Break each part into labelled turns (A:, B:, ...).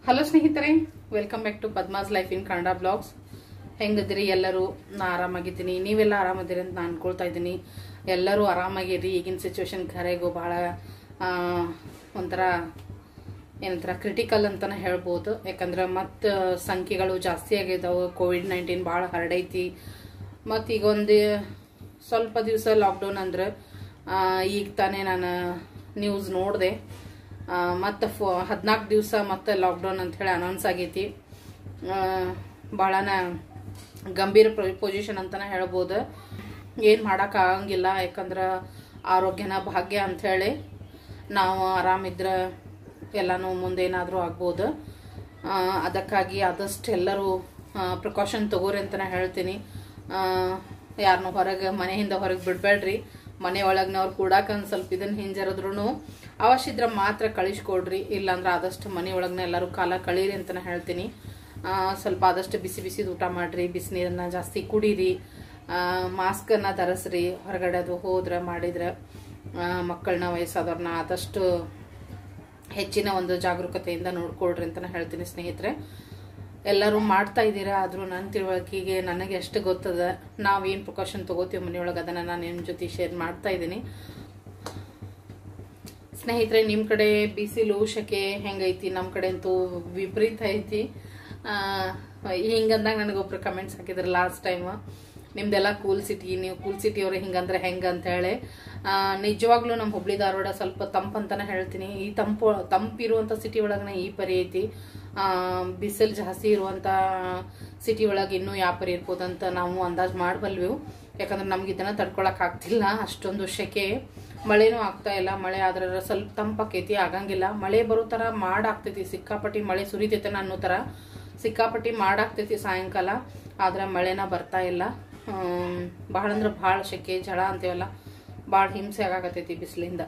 A: hello ಸ್ನೇಹಿತರೆ welcome back to Padma's life in Kannada blogs ಹೆಂಗದಿರಿ ಎಲ್ಲರೂ ನಾ ಆರಾಮಾಗಿದ್ದೀನಿ ನೀವೆಲ್ಲ ಆರಾಮದಿರಿ ಅಂತ ನಾನು ಅನ್ಕೊಳ್ತಾ ಇದ್ದೀನಿ ಎಲ್ಲರೂ ಆರಾಮಾಗಿರಿ ಈಗಿನ ಸಿಚುವೇಶನ್ ಖರೆಗೂ ಭಾಳ ಆ, ಒಂಥರ ಏನಂತಾರ ಕ್ರಿಟಿಕಲ್ ಅಂತಾನೆ ಹೇಳ್ಬೋದು ಯಾಕಂದ್ರೆ ಮತ್ತೆ ಸಂಖ್ಯೆಗಳು ಜಾಸ್ತಿ ಆಗಿದಾವೆ ಕೋವಿಡ್ ನೈನ್ಟೀನ್ ಭಾಳ ಹರಡೈತಿ ಮತ್ತು ಈಗ ಒಂದು ಸ್ವಲ್ಪ ದಿವಸ ಲಾಕ್ಡೌನ್ ಅಂದ್ರೆ ಆ, ಈಗ ತಾನೇ ನಾನು ನ್ಯೂಸ್ ನೋಡಿದೆ ಮತ್ತು ಫೋ ಹದಿನಾಲ್ಕು ದಿವಸ ಮತ್ತೆ ಲಾಕ್ಡೌನ್ ಅಂತ ಹೇಳಿ ಅನೌನ್ಸ್ ಆಗೈತಿ ಭಾಳನ ಗಂಭೀರ ಪೊಸಿಷನ್ ಅಂತಾನೆ ಹೇಳ್ಬೋದು ಏನು ಮಾಡೋಕ್ಕಾಗಂಗಿಲ್ಲ ಯಾಕಂದ್ರೆ ಆರೋಗ್ಯನ ಭಾಗ್ಯ ಅಂಥೇಳಿ ನಾವು ಆರಾಮಿದ್ರೆ ಎಲ್ಲನೂ ಮುಂದೇನಾದರೂ ಆಗ್ಬೋದು ಆ, ಅದಕ್ಕಾಗಿ ಆದಷ್ಟು ಎಲ್ಲರೂ ಪ್ರಿಕಾಷನ್ ತಗೋರಿ ಅಂತಲೇ ಹೇಳ್ತೀನಿ ಯಾರನ್ನೂ ಹೊರಗೆ ಮನೆಯಿಂದ ಹೊರಗೆ ಬಿಡಬೇಡ್ರಿ ಮನೆ ಒಳಗ್ನವ್ರು ಕೂಡಾಕ ಒಂದು ಸ್ವಲ್ಪ ಇದನ್ನ ಹಿಂಜರಿದ್ರು ಅವಶ್ಯ ಇದ್ರೆ ಮಾತ್ರ ಕಳಿಸ್ಕೊಡ್ರಿ ಇಲ್ಲಾಂದ್ರೆ ಆದಷ್ಟು ಮನೆ ಒಳಗ್ನ ಎಲ್ಲರೂ ಕಾಲ ಕಳೀರಿ ಅಂತಲೇ ಹೇಳ್ತೀನಿ ಆ, ಸ್ವಲ್ಪ ಆದಷ್ಟು ಬಿಸಿ ಬಿಸಿದ ಊಟ ಮಾಡ್ರಿ ಬಿಸಿನೀರನ್ನ ಜಾಸ್ತಿ ಕುಡೀರಿ ಮಾಸ್ಕನ್ನ ಧರಿಸ್ರಿ ಹೊರಗಡೆ ಅದು ಹೋದ್ರೆ ಮಾಡಿದ್ರೆ ಮಕ್ಕಳನ್ನ ವಯಸ್ಸಾದವ್ರನ್ನ ಆದಷ್ಟು ಹೆಚ್ಚಿನ ಒಂದು ಜಾಗರೂಕತೆಯಿಂದ ನೋಡ್ಕೊಳ್ರಿ ಅಂತಲೇ ಹೇಳ್ತೀನಿ ಸ್ನೇಹಿತರೆ ಎಲ್ಲರೂ ಮಾಡ್ತಾ ಇದ್ದೀರಾ ಆದರೂ ನನ್ನ ತಿಳುವಳಿಕೆಗೆ ನನಗೆ ಎಷ್ಟು ಗೊತ್ತದ ನಾವೇನು ಪ್ರಿಕಾಷನ್ ತಗೋತೀವಿ ಮನೆಯೊಳಗೆ ಅದನ್ನು ನಾನು ನಿಮ್ಮ ಜೊತೆ ಶೇರ್ ಮಾಡ್ತಾ ಇದ್ದೀನಿ ಸ್ನೇಹಿತರೆ ನಿಮ್ಮ ಕಡೆ ಬಿಸಿಲು ಶೆಕೆ ಹೆಂಗೈತಿ ನಮ್ಮ ಕಡೆ ಅಂತೂ ವಿಪರೀತ ಐತಿ ಆ, ಹಿಂಗಂದಾಗ ನನಗೊಬ್ರು ಕಮೆಂಟ್ಸ್ ಹಾಕಿದ್ರು ಲಾಸ್ಟ್ ಟೈಮ್ ನಿಮ್ದೆಲ್ಲ ಕೂಲ್ ಸಿಟಿ ನೀವು ಕೂಲ್ ಸಿಟಿ ಅವ್ರು ಹಿಂಗಂದ್ರೆ ಹೆಂಗ ಅಂತ ಹೇಳಿ ಆ, ನಿಜವಾಗ್ಲೂ ನಮ್ಮ ಹುಬ್ಳಿ ಧಾರವಾಡ ಸ್ವಲ್ಪ ತಂಪು ಅಂತಾನೆ ಹೇಳ್ತೀನಿ ಈ ತಂಪು ತಂಪಿರುವಂಥ ಸಿಟಿ ಒಳಗನೆ ಈ ಪರಿ ಐತಿ ಬಿಸಿಲು ಜಾಸ್ತಿ ಇರುವಂಥ ಸಿಟಿ ಒಳಗೆ ಇನ್ನೂ ಯಾವ ಪರಿ ಇರ್ಬೋದಂತ ನಾವು ಅಂದಾಜು ಮಾಡಬಲ್ವಿ ಯಾಕಂದ್ರೆ ನಮ್ಗೆ ಇದನ್ನ ತಡ್ಕೊಳಕ್ ಆಗ್ತಿಲ್ಲ ಅಷ್ಟೊಂದು ಶೆಕೆ ಮಳೆನೂ ಆಗ್ತಾ ಇಲ್ಲ ಮಳೆ ಆದ್ರೆ ಸ್ವಲ್ಪ ತಂಪಾಕೈತಿ ಆಗಂಗಿಲ್ಲ ಮಳೆ ಬರೋ ಥರ ಮಾಡಾಗ್ತೈತಿ ಸಿಕ್ಕಾಪಟ್ಟಿ ಮಳೆ ಸುರಿತೈತೆ ಅನ್ನೋ ಥರ ಸಿಕ್ಕಾಪಟ್ಟಿ ಮಾಡಾಗ್ತೈತಿ ಸಾಯಂಕಾಲ ಆದ್ರೆ ಮಳೆನ ಬರ್ತಾ ಇಲ್ಲ ಆಮ್, ಭಾಳ ಅಂದ್ರೆ ಭಾಳ ಶೆಕೆ ಜಳ ಅಂತೀವಲ್ಲ ಭಾಳ ಹಿಂಸೆ ಆಗಾಕತ್ತೈತಿ ಬಿಸಿಲಿಂದ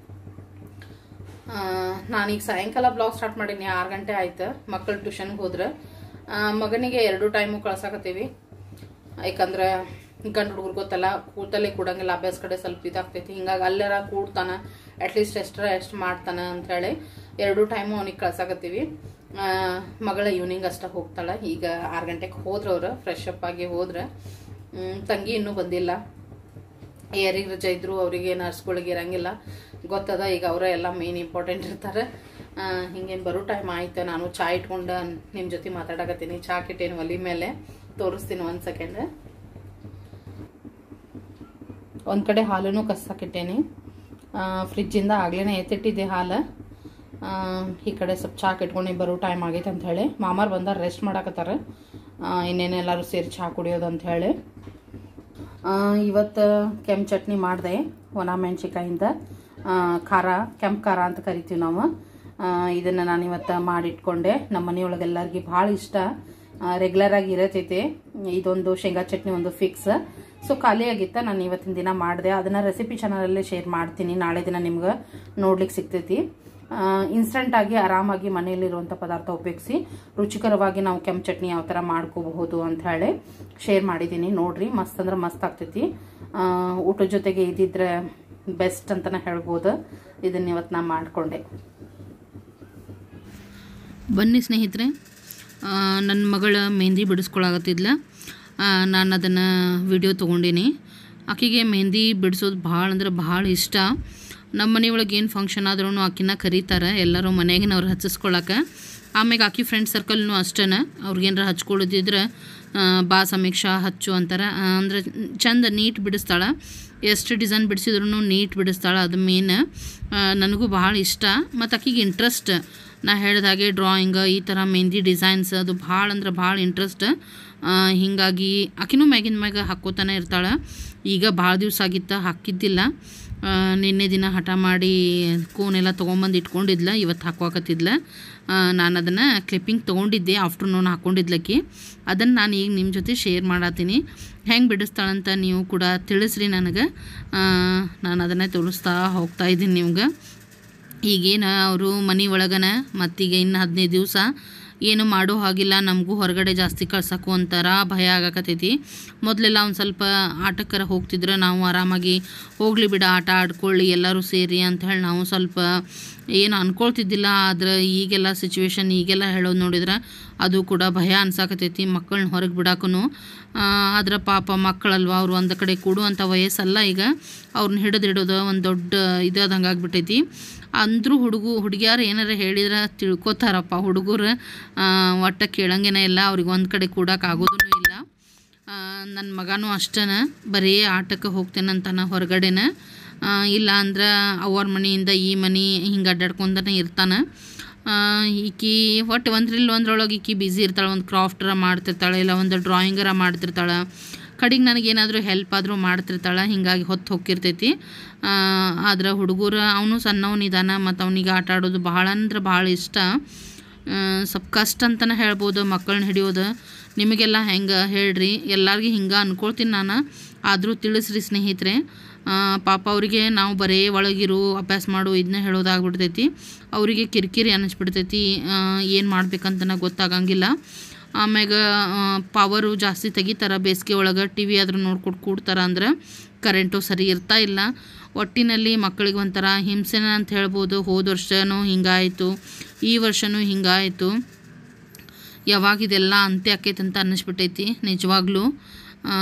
A: ನಾನೀಗ ಸಾಯಂಕಾಲ ಬ್ಲಾಗ್ ಸ್ಟಾರ್ಟ್ ಮಾಡೀನಿ ಆರು ಗಂಟೆ ಆಯ್ತು ಮಕ್ಕಳು ಟ್ಯೂಷನ್ಗೆ ಹೋದ್ರೆ ಆ, ಮಗನಿಗೆ ಎರಡು ಟೈಮು ಕಳ್ಸಾಕತ್ತೀವಿ ಯಾಕಂದ್ರೆ ಗಂಡು ಹುಡುಗರು ಗೊತ್ತಲ್ಲ ಕೂತಲ್ಲೇ ಕೂಡಂಗಿಲ್ಲ ಅಭ್ಯಾಸ ಕಡೆ ಸ್ವಲ್ಪ ಇದಾಗ್ತೈತಿ ಹಿಂಗಾಗಿ ಅಲ್ಲೆರ ಕೂಡ್ತಾನ ಅಟ್ಲೀಸ್ಟ್ ಎಷ್ಟರ ಎಷ್ಟು ಮಾಡ್ತಾನ ಅಂತ ಹೇಳಿ ಎರಡು ಟೈಮು ಅವನಿಗೆ ಕಳ್ಸಾಕತ್ತೀವಿ ಆ, ಮಗಳ ಈವ್ನಿಂಗ್ ಅಷ್ಟ ಹೋಗ್ತಾಳೆ ಈಗ ಆರು ಗಂಟೆಗೆ ಹೋದ್ರ ಅವ್ರು ಫ್ರೆಶ್ ಅಪ್ ಆಗಿ ಹೋದ್ರೆ ಹ್ಮ್, ತಂಗಿ ಇನ್ನೂ ಬಂದಿಲ್ಲ ಯಾರಿಗೆ ರಜೆ ಇದ್ರು ಅವರಿಗೆ ನರ್ಸ್ಗಳಿಗೆ ಇರಂಗಿಲ್ಲ ಗೊತ್ತದ ಈಗ ಅವರೇ ಎಲ್ಲ ಮೇನ್ ಇಂಪಾರ್ಟೆಂಟ್ ಇರ್ತಾರೆ ಹಿಂಗೇನು ಬರೋ ಟೈಮ್ ಆಯ್ತು ನಾನು ಚಾ ಇಟ್ಕೊಂಡು ನಿಮ್ಮ ಜೊತೆ ಮಾತಾಡಕತ್ತೀನಿ ಚಾ ಕಿಟ್ಟೇನು ಒಲಿ ಮೇಲೆ ತೋರಿಸ್ತೀನಿ ಒಂದು ಸೆಕೆಂಡ್ ಒಂದು ಕಡೆ ಹಾಲನ್ನು ಕಸಾಕಿಟ್ಟೇನಿ ಫ್ರಿಜ್ಜಿಂದ ಆಗ್ಲೇ ಎತ್ತಿಟ್ಟಿದ್ದೆ ಹಾಲು ಆ, ಈ ಕಡೆ ಸ್ವಲ್ಪ ಚಾ ಇಟ್ಕೊಂಡು ಬರೋ ಟೈಮ್ ಆಗೈತೆ ಅಂತ ಹೇಳಿ ಮಾಮಾರ್ ಬಂದಾರ ರೆಸ್ಟ್ ಮಾಡಾಕತ್ತಾರ ಇನ್ನೇನು ಎಲ್ಲರೂ ಸೇರಿ ಚಹಾ ಕುಡಿಯೋದು ಅಂತ ಹೇಳಿ ಇವತ್ತು ಕೆಂಪು ಚಟ್ನಿ ಮಾಡಿದೆ ಒಣ ಮೆಣಸಿಕಾಯಿಂದ ಖಾರ ಕೆಂಪು ಖಾರ ಅಂತ ಕರಿತೀವಿ ನಾವು ಇದನ್ನು ನಾನು ಇವತ್ತು ಮಾಡಿಟ್ಕೊಂಡೆ ನಮ್ಮ ಮನೆಯೊಳಗೆ ಎಲ್ಲರಿಗೆ ಭಾಳ ಇಷ್ಟ ರೆಗ್ಯುಲರ್ ಆಗಿ ಇರತೈತೆ ಇದೊಂದು ಶೇಂಗಾ ಚಟ್ನಿ ಒಂದು ಫಿಕ್ಸ್ ಸೊ ಖಾಲಿಯಾಗಿತ್ತ ನಾನು ಇವತ್ತಿನ ದಿನ ಮಾಡಿದೆ ಅದನ್ನು ರೆಸಿಪಿ ಚಾನಲಲ್ಲಿ ಶೇರ್ ಮಾಡ್ತೀನಿ ನಾಳೆ ದಿನ ನಿಮ್ಗೆ ನೋಡ್ಲಿಕ್ಕೆ ಸಿಗ್ತೈತಿ ಇನ್ಸ್ಟಂಟ್ ಆಗಿ ಆರಾಮಾಗಿ ಮನೆಯಲ್ಲಿರುವಂಥ ಪದಾರ್ಥ ಉಪಯೋಗಿಸಿ ರುಚಿಕರವಾಗಿ ನಾವು ಕೆಂಪು ಚಟ್ನಿ ಯಾವ ಥರ ಮಾಡ್ಕೋಬಹುದು ಅಂತ ಹೇಳಿ ಶೇರ್ ಮಾಡಿದ್ದೀನಿ ನೋಡ್ರಿ ಮಸ್ತ್ ಅಂದ್ರೆ ಮಸ್ತ್ ಆಗ್ತೈತಿ ಆ, ಊಟದ ಜೊತೆಗೆ ಇದಿದ್ರೆ ಬೆಸ್ಟ್ ಅಂತಲೇ ಹೇಳ್ಬೋದು ಇದನ್ನ ಇವತ್ತು ನಾನು ಮಾಡಿಕೊಂಡೆ
B: ಬನ್ನಿ ಸ್ನೇಹಿತರೆ ನನ್ನ ಮಗಳ ಮೆಹಂದಿ ಬಿಡಿಸ್ಕೊಳಕತ್ತಿದ್ಲ ನಾನು ಅದನ್ನು ವಿಡಿಯೋ ತೊಗೊಂಡೀನಿ ಆಕೆಗೆ ಮೆಹಂದಿ ಬಿಡಿಸೋದು ಭಾಳ ಅಂದ್ರೆ ಭಾಳ ಇಷ್ಟ ನಮ್ಮ ಮನೆಯೊಳಗೆ ಏನು ಫಂಕ್ಷನ್ ಆದ್ರೂ ಆಕಿನ ಕರೀತಾರೆ ಎಲ್ಲರೂ ಮನೆಯಾಗಿನವ್ರು ಹಚ್ಚಿಸ್ಕೊಳಕ್ಕೆ ಆಮ್ಯಾಗ ಆಕಿ ಫ್ರೆಂಡ್ ಸರ್ಕಲ್ನು ಅಷ್ಟೇ ಅವ್ರಿಗೇನಾರ ಹಚ್ಕೊಳ್ಳೋದಿದ್ರೆ ಆ, ಬಾ ಸಮೀಕ್ಷಾ ಹಚ್ಚು ಅಂತಾರೆ ಆ, ಅಂದ್ರೆ ಚಂದ ನೀಟ್ ಬಿಡಿಸ್ತಾಳೆ ಎಷ್ಟು ಡಿಸೈನ್ ಬಿಡಿಸಿದ್ರು ನೀಟ್ ಬಿಡಿಸ್ತಾಳೆ ಅದು ಮೇನ್ ನನಗೂ ಭಾಳ ಇಷ್ಟ ಮತ್ತು ಆಕಿಗೆ ಇಂಟ್ರೆಸ್ಟ್ ನಾ ಹೇಳಿದ ಹಾಗೆ ಡ್ರಾಯಿಂಗ್ ಈ ಥರ ಮೆಹಂದಿ ಡಿಸೈನ್ಸ್ ಅದು ಭಾಳ ಅಂದ್ರೆ ಭಾಳ ಇಂಟ್ರೆಸ್ಟ್ ಹೀಗಾಗಿ ಆಕಿನೂ ಮ್ಯಾಗಿನ ಮ್ಯಾಗ ಹಾಕ್ಕೋತಾನೆ ಇರ್ತಾಳೆ ಈಗ ಭಾಳ ದಿವಸ ಆಗಿತ್ತ ಹಾಕಿದ್ದಿಲ್ಲ ಆ, ನಿನ್ನೆ ದಿನ ಹಠ ಮಾಡಿ ಕೋನೆಲ್ಲ ತೊಗೊಂಬಂದು ಇಟ್ಕೊಂಡಿದ್ಲ ಇವತ್ತು ಹಾಕೋಕತ್ತಿದ್ಲ ನಾನು ಅದನ್ನು ಕ್ಲಿಪ್ಪಿಂಗ್ ತೊಗೊಂಡಿದ್ದೆ ಆಫ್ಟರ್ನೂನ್ ಹಾಕ್ಕೊಂಡಿದ್ಲಕ್ಕಿ ಅದನ್ನು ನಾನು ಈಗ ನಿಮ್ಮ ಜೊತೆ ಶೇರ್ ಮಾಡತ್ತೀನಿ ಹೆಂಗೆ ಬಿಡಿಸ್ತಾಳಂತ ನೀವು ಕೂಡ ತಿಳಿಸ್ರಿ ನನಗೆ ನಾನು ಅದನ್ನೇ ತೋರಿಸ್ತಾ ಹೋಗ್ತಾ ಇದ್ದೀನಿ ನಿಮ್ಗೆ ಈಗೇನು ಅವರು ಮನೆ ಒಳಗನ ಮತ್ತೀಗ ಇನ್ನು ಹದಿನೈದು ದಿವಸ ಏನು ಮಾಡೋ ಹಾಗಿಲ್ಲ ನಮಗೂ ಹೊರಗಡೆ ಜಾಸ್ತಿ ಕಳ್ಸೋಕ್ಕೂ ಒಂಥರ ಭಯ ಆಗಕತ್ತೈತಿ ಮೊದಲೆಲ್ಲ ಒಂದು ಸ್ವಲ್ಪ ಆಟಕ್ಕರ ಹೋಗ್ತಿದ್ರೆ ನಾವು ಆರಾಮಾಗಿ ಹೋಗಲಿ ಬಿಡ ಆಟ ಆಡ್ಕೊಳ್ಳಿ ಎಲ್ಲರೂ ಸೇರಿ ಅಂತ ಹೇಳಿ ನಾವು ಸ್ವಲ್ಪ ಏನು ಅನ್ಕೊಳ್ತಿದ್ದಿಲ್ಲ ಆದ್ರೆ ಈಗೆಲ್ಲ ಸಿಚುವೇಶನ್ ಈಗೆಲ್ಲ ಹೇಳೋದು ನೋಡಿದ್ರೆ ಅದು ಕೂಡ ಭಯ ಅನ್ಸಾಕತೈತಿ ಮಕ್ಕಳನ್ನ ಹೊರಗೆ ಬಿಡಾಕೂ ಆದ್ರೆ ಪಾಪ ಮಕ್ಕಳಲ್ವ ಅವ್ರು ಒಂದು ಕಡೆ ಕೂಡುವಂಥ ವಯಸ್ಸಲ್ಲ ಈಗ ಅವ್ರನ್ನ ಹಿಡಿದಿಡೋದು ಒಂದು ದೊಡ್ಡ ಇದಾದಂಗೆ ಆಗ್ಬಿಟ್ಟೈತಿ ಅಂದರೂ ಹುಡುಗು ಹುಡುಗಿಯಾರು ಏನಾರ ಹೇಳಿದ್ರೆ ತಿಳ್ಕೊತಾರಪ್ಪ ಹುಡುಗರು ಒಟ್ಟು ಕೇಳಂಗೇನೆ ಇಲ್ಲ ಅವ್ರಿಗೆ ಒಂದು ಕಡೆ ಕೂಡಕ್ಕೆ ಆಗೋದೂ ಇಲ್ಲ ನನ್ನ ಮಗನೂ ಅಷ್ಟನ ಬರೀ ಆಟಕ್ಕೆ ಹೋಗ್ತೇನಂತಾನ ಹೊರಗಡೆನ ಆ, ಇಲ್ಲ ಅಂದ್ರೆ ಅವ್ರ ಮನೆಯಿಂದ ಈ ಮನೆ ಹಿಂಗೆ ಅಡ್ಡಾಡ್ಕೊಂಡನೇ ಇರ್ತಾನೆ ಆ, ಈಕಿ ಒಟ್ಟು ಒಂದ್ರಿಲ್ಲ ಒಂದ್ರೊಳಗೆ ಈಕಿ ಬ್ಯುಸಿ ಇರ್ತಾಳೆ ಒಂದು ಕ್ರಾಫ್ಟರ ಮಾಡ್ತಿರ್ತಾಳೆ ಇಲ್ಲ ಒಂದು ಡ್ರಾಯಿಂಗರ ಮಾಡ್ತಿರ್ತಾಳೆ ಕಡೆಗೆ ನನಗೇನಾದರೂ ಹೆಲ್ಪ್ ಆದರೂ ಮಾಡ್ತಿರ್ತಾಳೆ ಹಿಂಗಾಗಿ ಹೊತ್ತು ಹೋಗಿರ್ತೈತಿ ಆದ್ರೆ ಹುಡುಗರು ಅವನು ಸಣ್ಣವನಿದಾನ ಮತ್ತು ಅವನಿಗೆ ಆಟ ಆಡೋದು ಭಾಳ ಅಂದ್ರೆ ಭಾಳ ಇಷ್ಟ ಆ, ಸ್ವಲ್ಪ ಕಷ್ಟ ಅಂತಲೇ ಹೇಳ್ಬೋದು ಮಕ್ಕಳನ್ನ ಹಿಡಿಯೋದು ನಿಮಗೆಲ್ಲ ಹೆಂಗೆ ಹೇಳ್ರಿ ಎಲ್ಲರಿಗೂ ಹಿಂಗೆ ಅನ್ಕೊಳ್ತೀನಿ ನಾನು ಆದರೂ ತಿಳಿಸ್ರಿ ಸ್ನೇಹಿತರೆ ಆ, ಪಾಪ ಅವರಿಗೆ ನಾವು ಬರೇ ಒಳಗಿರು ಅಭ್ಯಾಸ ಮಾಡು ಇದನ್ನ ಹೇಳೋದಾಗ್ಬಿಡ್ತೈತಿ ಅವರಿಗೆ ಕಿರಿಕಿರಿ ಅನ್ನಿಸ್ಬಿಡ್ತೈತಿ ಏನು ಮಾಡ್ಬೇಕಂತ ಗೊತ್ತಾಗಂಗಿಲ್ಲ ಆಮ್ಯಾಗ ಪವರು ಜಾಸ್ತಿ ತೆಗಿತಾರೆ ಬೇಸಿಗೆ ಒಳಗೆ ಟಿ ವಿ ಆದ್ರೂ ನೋಡ್ಕೊಂಡು ಕೂಡ್ತಾರ ಅಂದ್ರೆ ಕರೆಂಟು ಸರಿ ಇರ್ತಾ ಇಲ್ಲ ಒಟ್ಟಿನಲ್ಲಿ ಮಕ್ಕಳಿಗೆ ಒಂಥರ ಹಿಂಸೆನ ಅಂತ ಹೇಳ್ಬೋದು ಹೋದ ವರ್ಷನೂ ಹಿಂಗಾಯಿತು ಈ ವರ್ಷನೂ ಹಿಂಗಾಯಿತು ಯಾವಾಗ ಇದೆಲ್ಲ ಅಂತ್ಯ ಆಕೈತೆ ಅಂತ ಅನ್ನಿಸ್ಬಿಟ್ಟೈತಿ ನಿಜವಾಗ್ಲೂ ಆ,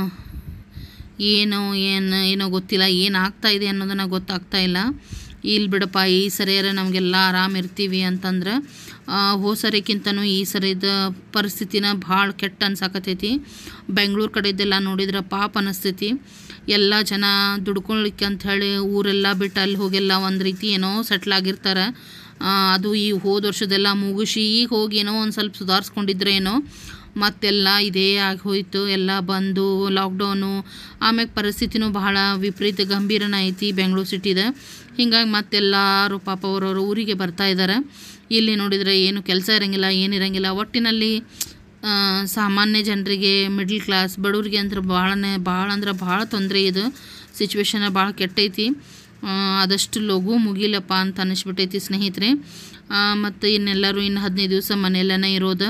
B: ಏನು ಏನು ಏನೋ ಗೊತ್ತಿಲ್ಲ ಏನು ಆಗ್ತಾ ಇದೆ ಅನ್ನೋದನ್ನು ಗೊತ್ತಾಗ್ತಾ ಇಲ್ಲ ಇಲ್ಲಿ ಬಿಡಪ್ಪ ಈ ಸರಿಯಾರ ನಮಗೆಲ್ಲ ಆರಾಮ್ ಇರ್ತೀವಿ ಅಂತಂದ್ರೆ ಹೋ ಸರಿಕ್ಕಿಂತನೂ ಈ ಸರಿದ ಪರಿಸ್ಥಿತಿನ ಭಾಳ ಕೆಟ್ಟ ಅನ್ಸಾಕತೈತಿ ಬೆಂಗಳೂರು ಕಡೆದೆಲ್ಲ ನೋಡಿದ್ರೆ ಪಾಪ ಅನಿಸ್ತೈತಿ ಎಲ್ಲ ಜನ ದುಡ್ಕೊಳ್ಲಿಕ್ಕೆ ಅಂತ ಹೇಳಿ ಊರೆಲ್ಲ ಬಿಟ್ಟು ಅಲ್ಲಿ ಹೋಗೆಲ್ಲ ಒಂದು ರೀತಿ ಏನೋ ಸೆಟ್ಲ್ ಆಗಿರ್ತಾರೆ ಆ, ಅದು ಈ ಹೋದ ವರ್ಷದೆಲ್ಲ ಮುಗಿಸಿ ಈಗ ಹೋಗಿ ಏನೋ ಒಂದು ಸ್ವಲ್ಪ ಸುಧಾರಿಸ್ಕೊಂಡಿದ್ರೆ ಏನೋ ಮತ್ತೆಲ್ಲ ಇದೇ ಆಗಿ ಹೋಯ್ತು ಎಲ್ಲ ಬಂದು ಲಾಕ್ಡೌನು ಆಮ್ಯಾಗ ಪರಿಸ್ಥಿತಿನೂ ಬಹಳ ವಿಪರೀತ ಗಂಭೀರನ ಐತಿ ಬೆಂಗಳೂರು ಸಿಟಿದ ಹಿಂಗಾಗಿ ಮತ್ತೆಲ್ಲರೂ ಪಾಪ ಅವ್ರವ್ರ ಊರಿಗೆ ಬರ್ತಾ ಇದ್ದಾರೆ ಇಲ್ಲಿ ನೋಡಿದರೆ ಏನು ಕೆಲಸ ಇರಂಗಿಲ್ಲ ಏನಿರಂಗಿಲ್ಲ ಒಟ್ಟಿನಲ್ಲಿ ಆ, ಸಾಮಾನ್ಯ ಜನರಿಗೆ ಮಿಡ್ಲ್ ಕ್ಲಾಸ್ ಬಡವ್ರಿಗೆ ಅಂದ್ರೆ ಭಾಳನೇ ಭಾಳ ಅಂದ್ರೆ ಭಾಳ ತೊಂದರೆ ಇದು ಸಿಚುವೇಶನ್ ಭಾಳ ಕೆಟ್ಟೈತಿ ಆ, ಆದಷ್ಟು ಲಘು ಮುಗಿಲಪ್ಪ ಅಂತ ಅನ್ನಿಸ್ಬಿಟ್ಟೈತಿ ಸ್ನೇಹಿತರೆ ಮತ್ತು ಇನ್ನೆಲ್ಲರೂ ಇನ್ನು ಹದಿನೈದು ದಿವಸ ಮನೆಯಲ್ಲೇ ಇರೋದು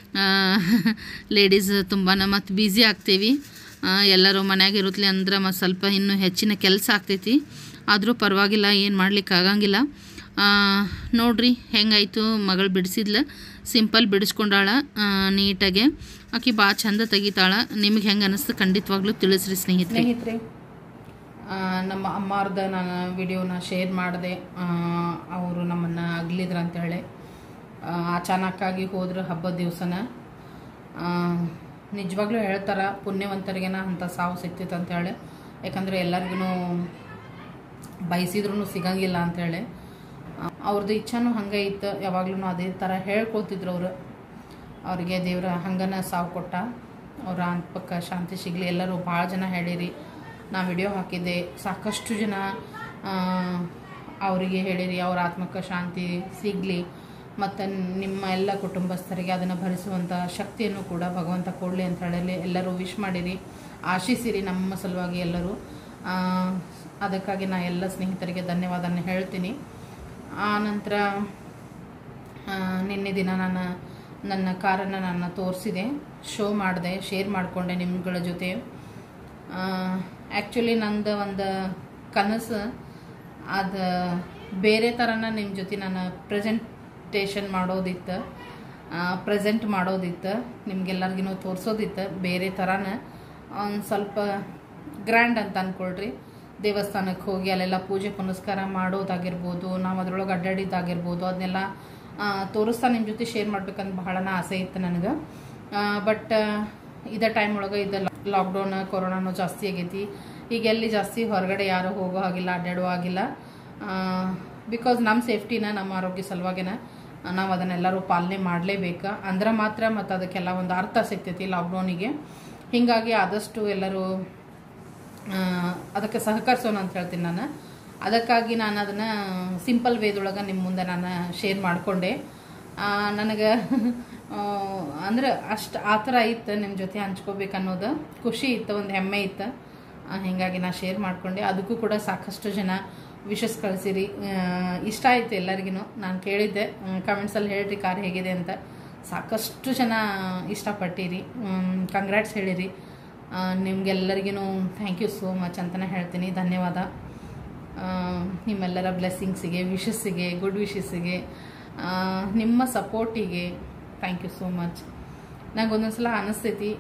B: ಲೇಡೀಸ್ ತುಂಬಾ ಮತ್ತು ಬ್ಯುಸಿ ಆಗ್ತೇವಿ ಆ, ಎಲ್ಲರೂ ಮನ್ಯಾಗ ಇರುತ್ತಲಿ ಅಂದ್ರೆ ಮತ್ತು ಸ್ವಲ್ಪ ಇನ್ನೂ ಹೆಚ್ಚಿನ ಕೆಲಸ ಆಗ್ತೈತಿ ಆದರೂ ಪರವಾಗಿಲ್ಲ ಏನು ಮಾಡ್ಲಿಕ್ಕೆ ಆಗಂಗಿಲ್ಲ ಆ, ನೋಡ್ರಿ ಹೆಂಗಾಯ್ತು ಮಗಳು ಬಿಡಿಸಿದ್ಲ ಸಿಂಪಲ್ ಬಿಡಿಸ್ಕೊಂಡಾಳ ಆ, ನೀಟಾಗೆ ಆಕಿ ಭಾಳ ಚಂದ ತೆಗಿತಾಳ ನಿಮಗೆ ಹೆಂಗೆ ಅನ್ನಿಸ್ತು ಖಂಡಿತವಾಗ್ಲೂ ತಿಳಿಸ್ರಿ ಸ್ನೇಹಿತರೆ
A: ಸ್ನೇಹಿತರೆ ಆ, ನಮ್ಮ ಅಮ್ಮಾರ್ದ ನಾನು ವಿಡಿಯೋನ ಶೇರ್ ಮಾಡಿದೆ ಅವರು ನಮ್ಮನ್ನು ಅಗಲಿದ್ರು ಅಂತೇಳಿ ಆ, ಅಚಾನಕ್ಕಾಗಿ ಹೋದ್ರು ಹಬ್ಬದ ದಿವಸನ ನಿಜವಾಗ್ಲೂ ಹೇಳ್ತಾರೆ ಪುಣ್ಯವಂತರಿಗೆನ ಅಂಥ ಸಾವು ಸಿಗ್ತೈತೆ ಅಂತೇಳಿ ಯಾಕಂದರೆ ಎಲ್ಲರಿಗೂ ಬಯಸಿದ್ರೂ ಸಿಗಂಗಿಲ್ಲ ಅಂತೇಳಿ ಅವ್ರದ್ದು ಇಚ್ಛಾನು ಹಂಗೆ ಇತ್ತು ಯಾವಾಗ್ಲೂ ಅದೇ ಥರ ಹೇಳ್ಕೊಳ್ತಿದ್ರು ಅವರು ಅವ್ರಿಗೆ ದೇವ್ರ ಹಂಗನ ಸಾವು ಕೊಟ್ಟ ಅವ್ರ ಆತ್ಮಕ್ಕೆ ಶಾಂತಿ ಸಿಗಲಿ ಎಲ್ಲರೂ ಭಾಳ ಜನ ಹೇಳಿರಿ ನಾ ವಿಡಿಯೋ ಹಾಕಿದ್ದೆ ಸಾಕಷ್ಟು ಜನ ಆ, ಅವರಿಗೆ ಹೇಳಿರಿ ಅವ್ರ ಆತ್ಮಕ್ಕೆ ಶಾಂತಿ ಸಿಗಲಿ ಮತ್ತು ನಿಮ್ಮ ಎಲ್ಲ ಕುಟುಂಬಸ್ಥರಿಗೆ ಅದನ್ನು ಭರಿಸುವಂಥ ಶಕ್ತಿಯನ್ನು ಕೂಡ ಭಗವಂತ ಕೊಡಲಿ ಅಂತ ಹೇಳಿ ಎಲ್ಲರೂ ವಿಶ್ ಮಾಡಿರಿ ಆಶಿಸಿರಿ ನಮ್ಮ ಸಲುವಾಗಿ ಎಲ್ಲರೂ ಆ, ಅದಕ್ಕಾಗಿ ನಾ ಎಲ್ಲ ಸ್ನೇಹಿತರಿಗೆ ಧನ್ಯವಾದನ ಹೇಳ್ತೀನಿ ಆ ನಂತರ ಆ, ನಿನ್ನೆ ದಿನ ನಾನು ನನ್ನ ಕಾರನ್ನು ನಾನು ತೋರಿಸಿದೆ ಶೋ ಮಾಡಿದೆ ಶೇರ್ ಮಾಡಿಕೊಂಡೆ ನಿಮ್ಗಳ ಜೊತೆ ಆ್ಯಕ್ಚುಲಿ ನಂದು ಒಂದು ಕನಸು ಅದು ಬೇರೆ ಥರನ ನಿಮ್ಮ ಜೊತೆ ನಾನು ಪ್ರೆಸೆಂಟೇಷನ್ ಮಾಡೋದಿತ್ತು ಪ್ರೆಸೆಂಟ್ ಮಾಡೋದಿತ್ತು ನಿಮ್ಗೆಲ್ಲರಿಗೂ ತೋರಿಸೋದಿತ್ತು ಬೇರೆ ಥರನ ಒಂದು ಸ್ವಲ್ಪ ಗ್ರ್ಯಾಂಡ್ ಅಂತ ಅಂದ್ಕೊಳ್ರಿ ದೇವಸ್ಥಾನಕ್ಕೆ ಹೋಗಿ ಅಲ್ಲೆಲ್ಲ ಪೂಜೆ ಪುನಸ್ಕಾರ ಮಾಡೋದಾಗಿರ್ಬೋದು ನಾವು ಅದ್ರೊಳಗೆ ಅಡ್ಡಾಡಿದ್ದಾಗಿರ್ಬೋದು ಅದನ್ನೆಲ್ಲ ಆ, ತೋರಿಸ್ತಾ ನಿಮ್ಮ ಜೊತೆ ಶೇರ್ ಮಾಡ್ಬೇಕಂತ ಬಹಳನ ಆಸೆ ಇತ್ತು ನನಗೆ ಬಟ್ ಇದೇ ಟೈಮ್ ಒಳಗೆ ಇದು ಲಾಕ್ಡೌನ್ ಕೊರೋನಾನು ಜಾಸ್ತಿ ಆಗೈತಿ ಈಗ ಎಲ್ಲಿ ಜಾಸ್ತಿ ಹೊರಗಡೆ ಯಾರು ಹೋಗೋ ಹಾಗಿಲ್ಲ ಅಡ್ಡಾಡೋ ಹಾಗಿಲ್ಲ ಬಿಕಾಸ್ ನಮ್ಮ ಸೇಫ್ಟಿನ ನಮ್ಮ ಆರೋಗ್ಯ ಸಲುವಾಗಿನ ನಾವು ಅದನ್ನೆಲ್ಲರೂ ಪಾಲನೆ ಮಾಡಲೇಬೇಕು ಅಂದ್ರೆ ಮಾತ್ರ ಮತ್ತು ಅದಕ್ಕೆಲ್ಲ ಒಂದು ಅರ್ಥ ಸಿಗ್ತೈತಿ ಲಾಕ್ಡೌನಿಗೆ ಹೀಗಾಗಿ ಆದಷ್ಟು ಎಲ್ಲರೂ ಆ, ಅದಕ್ಕೆ ಸಹಕರಿಸೋಣ ಅಂತ ಹೇಳ್ತೀನಿ ನಾನು ಅದಕ್ಕಾಗಿ ನಾನು ಅದನ್ನು ಸಿಂಪಲ್ ವೇದೊಳಗೆ ನಿಮ್ಮ ಮುಂದೆ ನಾನು ಶೇರ್ ಮಾಡಿಕೊಂಡೆ ನನಗೆ ಅಂದ್ರೆ ಅಷ್ಟು ಆ ಥರ ಇತ್ತು ನಿಮ್ಮ ಜೊತೆ ಹಂಚ್ಕೋಬೇಕು ಅನ್ನೋದು ಖುಷಿ ಇತ್ತು ಒಂದು ಹೆಮ್ಮೆ ಇತ್ತು ಆ, ಹೀಗಾಗಿ ನಾ ಶೇರ್ ಮಾಡಿಕೊಂಡೆ ಅದಕ್ಕೂ ಕೂಡ ಸಾಕಷ್ಟು ಜನ ವಿಶಸ್ ಕಳಿಸಿರಿ ಇಷ್ಟ ಆಯಿತು ಎಲ್ಲರಿಗೂ ನಾನು ಕೇಳಿದ್ದೆ ಕಮೆಂಟ್ಸಲ್ಲಿ ಹೇಳ್ರಿ ಕಾರ್ ಹೇಗಿದೆ ಅಂತ ಸಾಕಷ್ಟು ಜನ ಇಷ್ಟಪಟ್ಟಿರಿ ಕಂಗ್ರ್ಯಾಟ್ಸ್ ಹೇಳಿರಿ ನಿಮ್ಗೆಲ್ಲರಿಗೂ ಥ್ಯಾಂಕ್ ಯು ಸೋ ಮಚ್ ಅಂತಲೇ ಹೇಳ್ತೀನಿ ಧನ್ಯವಾದ ಆ, ನಿಮ್ಮೆಲ್ಲರ ಬ್ಲೆಸ್ಸಿಂಗ್ಸಿಗೆ ವಿಶಸ್ಸಿಗೆ ಗುಡ್ ವಿಶಸ್ಸಿಗೆ ನಿಮ್ಮ ಸಪೋರ್ಟಿಗೆ ಥ್ಯಾಂಕ್ ಯು ಸೋ ಮಚ್ ನಂಗೆ ಒಂದೊಂದು ಸಲ ಅನಿಸ್ತೈತಿ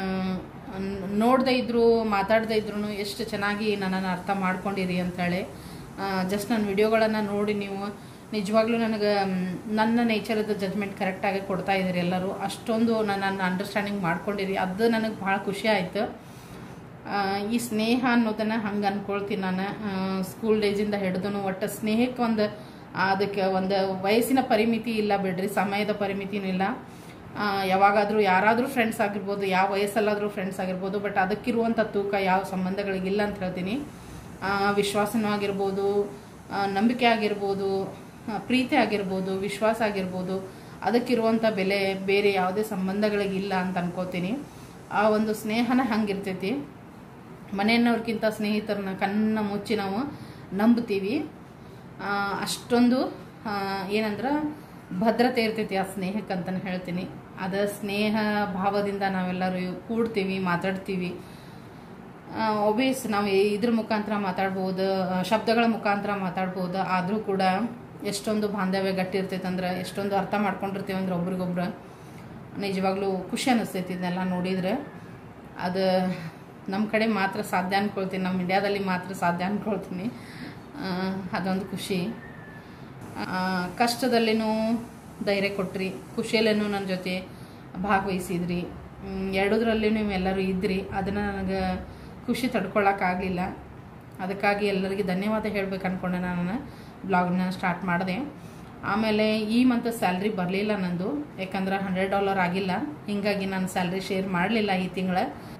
A: ನೋಡದೇ ಇದ್ರು ಮಾತಾಡದೇ ಇದ್ರು ಎಷ್ಟು ಚೆನ್ನಾಗಿ ನನ್ನನ್ನು ಅರ್ಥ ಮಾಡ್ಕೊಂಡಿರಿ ಅಂತೇಳಿ ಜಸ್ಟ್ ನನ್ನ ವಿಡಿಯೋಗಳನ್ನು ನೋಡಿ ನೀವು ನಿಜವಾಗ್ಲೂ ನನಗೆ ಮ್, ನನ್ನ ನೇಚರದ ಜಜ್ಮೆಂಟ್ ಕರೆಕ್ಟಾಗಿ ಕೊಡ್ತಾ ಇದ್ದೀರಿ ಎಲ್ಲರೂ ಅಷ್ಟೊಂದು ನನ್ನ ಅಂಡರ್ಸ್ಟ್ಯಾಂಡಿಂಗ್ ಮಾಡ್ಕೊಂಡಿರಿ ಅದು ನನಗೆ ಭಾಳ ಖುಷಿ ಆಯಿತು ಆ, ಈ ಸ್ನೇಹ ಅನ್ನೋದನ್ನ ಹಂಗೆ ಅನ್ಕೊಳ್ತೀನಿ ನಾನು ಸ್ಕೂಲ್ ಡೇಜಿಂದ ಹಿಡಿದು ಒಟ್ಟು ಸ್ನೇಹಕ್ಕೆ ಒಂದು ಅದಕ್ಕೆ ಒಂದು ವಯಸ್ಸಿನ ಪರಿಮಿತಿ ಇಲ್ಲ ಬಿಡ್ರಿ ಸಮಯದ ಪರಿಮಿತಿನೂ ಇಲ್ಲ ಆ, ಯಾವಾಗಾದ್ರೂ ಯಾರಾದರೂ ಫ್ರೆಂಡ್ಸ್ ಆಗಿರ್ಬೋದು ಯಾವ ವಯಸ್ಸಲ್ಲಾದರೂ ಫ್ರೆಂಡ್ಸ್ ಆಗಿರ್ಬೋದು ಬಟ್ ಅದಕ್ಕಿರುವಂಥ ತೂಕ ಯಾವ ಸಂಬಂಧಗಳಿಗಿಲ್ಲ ಅಂತ ಹೇಳ್ತೀನಿ ಆ, ವಿಶ್ವಾಸನೂ ಆಗಿರ್ಬೋದು ಆ, ನಂಬಿಕೆ ಆಗಿರ್ಬೋದು ಆ, ಪ್ರೀತಿ ಆಗಿರ್ಬೋದು ವಿಶ್ವಾಸ ಆಗಿರ್ಬೋದು ಅದಕ್ಕಿರುವಂಥ ಬೆಲೆ ಬೇರೆ ಯಾವುದೇ ಸಂಬಂಧಗಳಿಗಿಲ್ಲ ಅಂತ ಅನ್ಕೋತೀನಿ ಆ ಒಂದು ಸ್ನೇಹನ ಹಂಗಿರ್ತೈತಿ ಮನೆಯವ್ರಿಗಿಂತ ಸ್ನೇಹಿತರನ್ನ ಕಣ್ಣ ಮುಚ್ಚಿ ನಾವು ನಂಬ್ತೀವಿ ಆ, ಅಷ್ಟೊಂದು ಆ, ಏನಂದ್ರೆ ಭದ್ರತೆ ಇರ್ತೈತಿ ಆ ಸ್ನೇಹಕ್ಕೆ ಅಂತಲೇ ಹೇಳ್ತೀನಿ ಅದ ಸ್ನೇಹ ಭಾವದಿಂದ ನಾವೆಲ್ಲರೂ ಕೂಡ್ತೀವಿ ಮಾತಾಡ್ತೀವಿ ಒಬೇಸ್ ನಾವು ಇದ್ರ ಮುಖಾಂತರ ಮಾತಾಡ್ಬೋದು ಆ, ಶಬ್ದಗಳ ಮುಖಾಂತರ ಮಾತಾಡ್ಬೋದು ಆದರೂ ಕೂಡ ಎಷ್ಟೊಂದು ಬಾಂಧವ್ಯ ಗಟ್ಟಿ ಇರ್ತೈತೆ ಅಂದ್ರೆ ಎಷ್ಟೊಂದು ಅರ್ಥ ಮಾಡ್ಕೊಂಡಿರ್ತೀವಿ ಅಂದ್ರೆ ಒಬ್ರಿಗೊಬ್ರು ನಿಜವಾಗ್ಲೂ ಖುಷಿ ಅನ್ನಿಸ್ತೈತಿ ಇದನ್ನೆಲ್ಲ ನೋಡಿದ್ರೆ ಅದು ನಮ್ಮ ಕಡೆ ಮಾತ್ರ ಸಾಧ್ಯ ಅನ್ಕೊಳ್ತೀನಿ ನಮ್ಮ ಇಂಡ್ಯಾದಲ್ಲಿ ಮಾತ್ರ ಸಾಧ್ಯ ಅನ್ಕೊಳ್ತೀನಿ ಆ, ಅದೊಂದು ಖುಷಿ ಆ, ಕಷ್ಟದಲ್ಲಿನೂ ಧೈರ್ಯ ಕೊಟ್ರಿ ಖುಷಿಯಲ್ಲೇನೂ ನನ್ನ ಜೊತೆ ಭಾಗವಹಿಸಿದ್ರಿ ಮ್, ಎರಡೂದ್ರಲ್ಲಿ ನೀವೆಲ್ಲರೂ ಇದ್ರಿ ಅದನ್ನು ನನಗೆ ಖುಷಿ ತಡ್ಕೊಳಕ್ಕಾಗಲಿಲ್ಲ ಅದಕ್ಕಾಗಿ ಎಲ್ಲರಿಗೆ ಧನ್ಯವಾದ ಹೇಳ್ಬೇಕು ಅನ್ಕೊಂಡೆ ನಾನು ಬ್ಲಾಗ್ನ ಸ್ಟಾರ್ಟ್ ಮಾಡಿದೆ ಆಮೇಲೆ ಈ ಮಂತ್ ಸ್ಯಾಲ್ರಿ ಬರಲಿಲ್ಲ ನಂದು ಯಾಕಂದ್ರೆ ಹಂಡ್ರೆಡ್ ಡಾಲರ್ ಆಗಿಲ್ಲ ಹಿಂಗಾಗಿ ನಾನು ಸ್ಯಾಲ್ರಿ ಶೇರ್ ಮಾಡಲಿಲ್ಲ ಈ ತಿಂಗಳ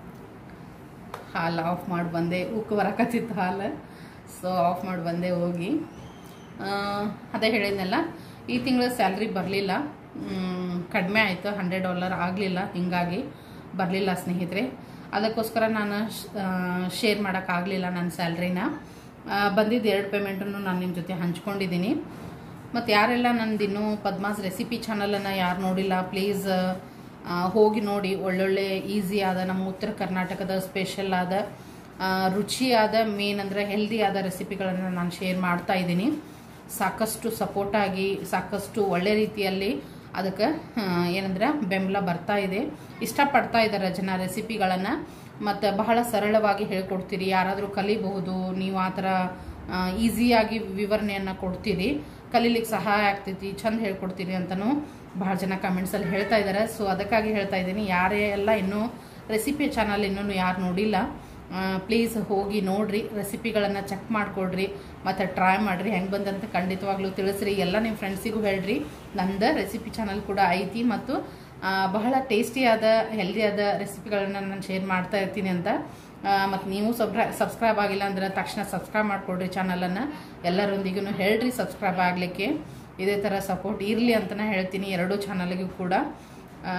A: ಹಾಲು ಆಫ್ ಮಾಡಿ ಬಂದೆ ಉಕ್ಕು ಬರಕತ್ತಿತ್ತು ಹಾಲು ಸೊ ಆಫ್ ಮಾಡಿ ಬಂದೆ ಹೋಗಿ ಆ, ಅದೇ ಹೇಳಿದ್ನಲ್ಲ ಈ ತಿಂಗಳ ಸ್ಯಾಲ್ರಿ ಬರಲಿಲ್ಲ ಕಡಿಮೆ ಆಯಿತು ಹಂಡ್ರೆಡ್ ಡಾಲರ್ ಆಗಲಿಲ್ಲ ಹಿಂಗಾಗಿ ಬರಲಿಲ್ಲ ಸ್ನೇಹಿತರೆ ಅದಕ್ಕೋಸ್ಕರ ನಾನು ಶೇರ್ ಮಾಡೋಕ್ಕಾಗಲಿಲ್ಲ ನನ್ನ ಸ್ಯಾಲ್ರಿನ ಬಂದಿದ್ದು ಎರಡು ಪೇಮೆಂಟನ್ನು ನಾನು ನಿಮ್ಮ ಜೊತೆ ಹಂಚ್ಕೊಂಡಿದ್ದೀನಿ ಮತ್ತು ಯಾರೆಲ್ಲ ನಂದು ಇನ್ನೂ ಪದ್ಮಾಸ್ ರೆಸಿಪಿ ಚಾನಲನ್ನು ಯಾರು ನೋಡಿಲ್ಲ ಪ್ಲೀಸ್ ಹೋಗಿ ನೋಡಿ ಒಳ್ಳೊಳ್ಳೆ ಈಸಿ ಆದ ನಮ್ಮ ಉತ್ತರ ಕರ್ನಾಟಕದ ಸ್ಪೆಷಲ್ ಆದ ಆ, ರುಚಿಯಾದ ಮೇನ್ ಅಂದರೆ ಹೆಲ್ದಿ ಆದ ರೆಸಿಪಿಗಳನ್ನು ನಾನು ಶೇರ್ ಮಾಡ್ತಾ ಇದ್ದೀನಿ ಸಾಕಷ್ಟು ಸಪೋರ್ಟ್ ಆಗಿ ಸಾಕಷ್ಟು ಒಳ್ಳೆ ರೀತಿಯಲ್ಲಿ ಅದಕ್ಕೆ ಏನಂದ್ರೆ ಬೆಂಬಲ ಬರ್ತಾ ಇದೆ ಇಷ್ಟಪಡ್ತಾ ಇದ್ದಾರೆ ಜನ ರೆಸಿಪಿಗಳನ್ನು ಮತ್ತು ಬಹಳ ಸರಳವಾಗಿ ಹೇಳ್ಕೊಡ್ತೀರಿ ಯಾರಾದರೂ ಕಲಿಬಹುದು ನೀವು ಆ ಥರ ಈಸಿಯಾಗಿ ವಿವರಣೆಯನ್ನು ಕೊಡ್ತೀರಿ ಕಲೀಲಿಕ್ಕೆ ಸಹಾಯ ಆಗ್ತೈತಿ ಚಂದ ಹೇಳ್ಕೊಡ್ತೀರಿ ಅಂತಲೂ ಬಹಳ ಜನ ಕಮೆಂಟ್ಸಲ್ಲಿ ಹೇಳ್ತಾ ಇದ್ದಾರೆ ಸೊ ಅದಕ್ಕಾಗಿ ಹೇಳ್ತಾ ಇದ್ದೀನಿ ಯಾರೇ ಎಲ್ಲ ಇನ್ನೂ ರೆಸಿಪಿ ಚಾನಲ್ ಇನ್ನೂ ಯಾರು ನೋಡಿಲ್ಲ ಪ್ಲೀಸ್ ಹೋಗಿ ನೋಡ್ರಿ ರೆಸಿಪಿಗಳನ್ನು ಚೆಕ್ ಮಾಡಿಕೊಡ್ರಿ ಮತ್ತು ಟ್ರೈ ಮಾಡಿರಿ ಹೆಂಗೆ ಬಂದಂತ ಖಂಡಿತವಾಗ್ಲೂ ತಿಳಿಸ್ರಿ ಎಲ್ಲ ನಿಮ್ಮ ಫ್ರೆಂಡ್ಸಿಗೂ ಹೇಳ್ರಿ ನಂದು ರೆಸಿಪಿ ಚಾನಲ್ ಕೂಡ ಐತಿ ಮತ್ತು ಆ, ಬಹಳ ಟೇಸ್ಟಿಯಾದ ಹೆಲ್ದಿಯಾದ ರೆಸಿಪಿಗಳನ್ನು ನಾನು ಶೇರ್ ಮಾಡ್ತಾ ಇರ್ತೀನಿ ಅಂತ ಮತ್ತು ನೀವು ಸಬ್ಸ್ಕ್ರೈ ಸಬ್ಸ್ಕ್ರೈಬ್ ಆಗಿಲ್ಲ ಅಂದ್ರೆ ತಕ್ಷಣ ಸಬ್ಸ್ಕ್ರೈಬ್ ಮಾಡಿಕೊಡ್ರಿ ಚಾನಲನ್ನು ಎಲ್ಲರೊಂದಿಗೂ ಹೇಳ್ರಿ ಸಬ್ಸ್ಕ್ರೈಬ್ ಆಗಲಿಕ್ಕೆ ಇದೇ ಥರ ಸಪೋರ್ಟ್ ಇರಲಿ ಅಂತಲೇ ಹೇಳ್ತೀನಿ ಎರಡೂ ಚಾನಲ್ಗೂ ಕೂಡ ಆ,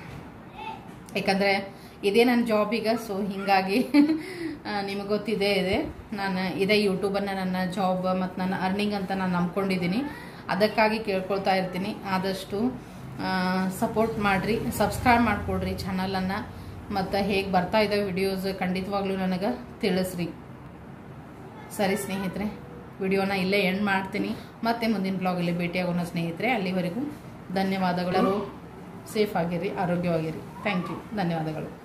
A: ಯಾಕಂದರೆ ಇದೇ ನನ್ನ ಜಾಬ್ ಈಗ ಸೊ ಹೀಗಾಗಿ ನಿಮಗೆ ಗೊತ್ತಿದೆ ಇದೆ ನಾನು ಇದೇ ಯೂಟ್ಯೂಬನ್ನು ನನ್ನ ಜಾಬ್ ಮತ್ತು ನನ್ನ ಅರ್ನಿಂಗ್ ಅಂತ ನಾನು ನಂಬ್ಕೊಂಡಿದ್ದೀನಿ ಅದಕ್ಕಾಗಿ ಕೇಳ್ಕೊಳ್ತಾ ಇರ್ತೀನಿ ಆದಷ್ಟು ಸಪೋರ್ಟ್ ಮಾಡಿರಿ ಸಬ್ಸ್ಕ್ರೈಬ್ ಮಾಡಿಕೊಡ್ರಿ ಚಾನಲನ್ನು ಮತ್ತು ಹೇಗೆ ಬರ್ತಾ ಇದೆ ವಿಡಿಯೋಸ್ ಖಂಡಿತವಾಗ್ಲೂ ನನಗೆ ತಿಳಿಸ್ರಿ ಸರಿ ಸ್ನೇಹಿತರೆ ವಿಡಿಯೋನ ಇಲ್ಲೇ ಎಂಡ್ ಮಾಡ್ತೀನಿ ಮತ್ತೆ ಮುಂದಿನ ಬ್ಲಾಗಲ್ಲಿ ಭೇಟಿಯಾಗೋಣ ಸ್ನೇಹಿತರೆ ಅಲ್ಲಿವರೆಗೂ ಧನ್ಯವಾದಗಳು ಸೇಫ್ ಆಗಿರಿ ಆರೋಗ್ಯವಾಗಿರಿ ಥ್ಯಾಂಕ್ ಯು ಧನ್ಯವಾದಗಳು